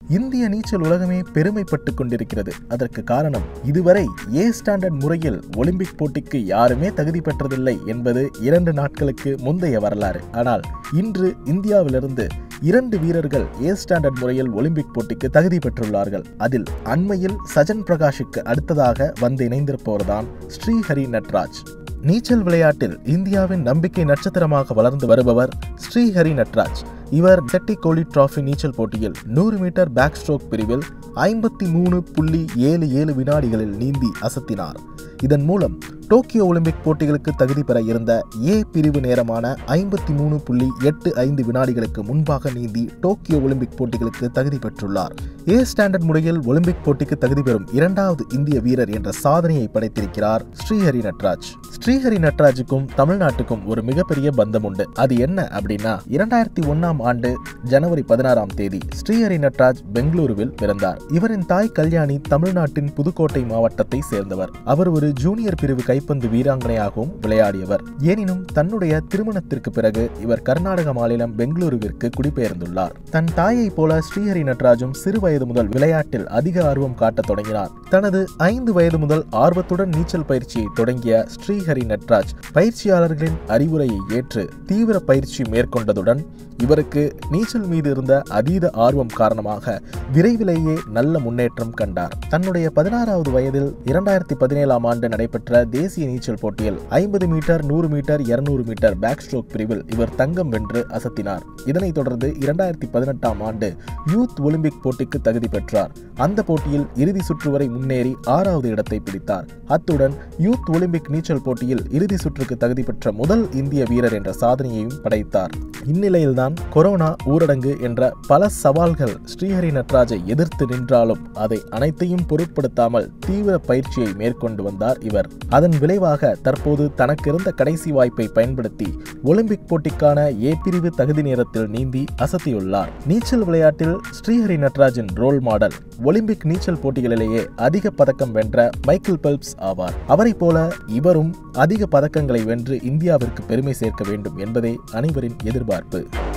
இந்திய நீச்சல் உலகமே பெருமைப்பட்டு கொண்டிருக்கிறது அதற்கு காரணம் இதுவரை ஏ ஸ்டாண்டர்ட் முறையில் ஒலிம்பிக் போட்டிக்கு யாருமே தகுதி பெற்றதில்லை என்பது இரண்டு நாட்களுக்கு முந்தைய வரலாறு ஆனால் இன்று இந்தியாவிலிருந்து இரண்டு வீரர்கள் ஏ ஸ்டாண்டர்ட் முறையில் ஒலிம்பிக் போட்டிக்கு தகுதி பெற்றுள்ளார்கள் அதில் அண்மையில் சஜன் பிரகாஷுக்கு அடுத்ததாக வந்து இணைந்திருப்பவர்தான் ஸ்ரீஹரி நட்ராஜ் நீச்சல் விளையாட்டில் இந்தியாவின் நம்பிக்கை நட்சத்திரமாக வளர்ந்து வருபவர் ஸ்ரீஹரி நட்ராஜ் இவர் செட்டி கோலி டிராஃபி நீச்சல் போட்டியில் நூறு மீட்டர் பேக் ஸ்ட்ரோக் பிரிவில் ஐம்பத்தி மூணு புள்ளி ஏழு ஏழு வினாடிகளில் நீந்தி அசத்தினார் இதன் மூலம் டோக்கியோ ஒலிம்பிக் போட்டிகளுக்கு தகுதி பெற இருந்த ஏ பிரிவு நேரமான ஐம்பத்தி மூணு புள்ளி எட்டு ஐந்து வினாடிகளுக்கு முன்பாக நீந்தி டோக்கியோ ஒலிம்பிக் போட்டிகளுக்கு தகுதி பெற்றுள்ளார் ஏ ஸ்டாண்டர்ட் முறையில் ஒலிம்பிக் போட்டிக்கு தகுதி பெறும் இரண்டாவது இந்திய வீரர் என்ற சாதனையை படைத்திருக்கிறார் ஸ்ரீஹரி நட்ராஜ் ஸ்ரீஹரி நட்ராஜுக்கும் தமிழ்நாட்டுக்கும் ஒரு மிகப்பெரிய பந்தம் உண்டு அது என்ன அப்படின்னா இரண்டாயிரத்தி ஒன்னாம் ஆண்டு ஜனவரி பதினாறாம் தேதி ஸ்ரீஹரி நட்ராஜ் பெங்களூருவில் பிறந்தார் இவரின் தாய் கல்யாணி தமிழ்நாட்டின் புதுக்கோட்டை மாவட்டத்தை சேர்ந்தவர் அவர் ஒரு ஜூனியர் பிரிவு கைப்பந்து வீராங்கனையாகவும் விளையாடியவர் எனினும் தன்னுடைய திருமணத்திற்கு பிறகு இவர் கர்நாடக மாநிலம் பெங்களூருவிற்கு குடிபெயர்ந்துள்ளார் தன் தாயைப் போல ஸ்ரீஹரி நட்ராஜும் சிறு வயது முதல் விளையாட்டில் அதிக ஆர்வம் காட்டத் தொடங்கினார் தனது ஐந்து வயது முதல் ஆர்வத்துடன் நீச்சல் பயிற்சியை தொடங்கிய ஸ்ரீஹரி நட்ராஜ் பயிற்சியாளர்களின் அறிவுரையை ஏற்று தீவிர பயிற்சி மேற்கொண்டதுடன் இவருக்கு நீச்சல் மீது இருந்த அதீத ஆர்வம் காரணமாக விரைவிலேயே நல்ல முன்னேற்றம் கண்டார் தன்னுடைய பதினாறாவது வயதில் இரண்டாயிரத்தி பதினேழாம் ஆண்டு நடைபெற்ற தேசிய நீச்சல் போட்டியில் ஐம்பது மீட்டர் நூறு மீட்டர் இருநூறு மீட்டர் பேக் ஸ்ட்ரோக் பிரிவில் இவர் தங்கம் வென்று அசத்தினார் இதனைத் தொடர்ந்து இரண்டாயிரத்தி பதினெட்டாம் ஆண்டு யூத் ஒலிம்பிக் போட்டிக்கு தகுதி பெற்றார் அந்த போட்டியில் இறுதி சுற்று வரை முன்னேறி ஆறாவது இடத்தை பிடித்தார் அத்துடன் யூத் ஒலிம்பிக் நீச்சல் போட்டியில் இறுதி சுற்றுக்கு தகுதி பெற்ற முதல் இந்திய வீரர் என்ற சாதனையையும் படைத்தார் இந்நிலையில்தான் கொரோனா ஊரடங்கு என்ற பல சவால்கள் ஸ்ரீஹரி நட்ராஜை எதிர்த்து நின்றாலும் அதை அனைத்தையும் பொருட்படுத்தாமல் தீவிர பயிற்சியை மேற்கொண்டு வந்தார் இவர் அதன் விளைவாக தற்போது தனக்கு இருந்த கடைசி வாய்ப்பை பயன்படுத்தி ஒலிம்பிக் போட்டிக்கான ஏ பிரிவு தகுதி நேரத்தில் நீந்தி அசத்தியுள்ளார் நீச்சல் விளையாட்டில் ஸ்ரீஹரி நட்ராஜின் ரோல் மாடல் ஒலிம்பிக் நீச்சல் போட்டிகளிலேயே அதிக பதக்கம் வென்ற மைக்கேல் பெல்ப்ஸ் ஆவார் அவரைப் போல இவரும் அதிக பதக்கங்களை வென்று இந்தியாவிற்கு பெருமை சேர்க்க வேண்டும் என்பதே அனைவரின் எதிர்பார்ப்பு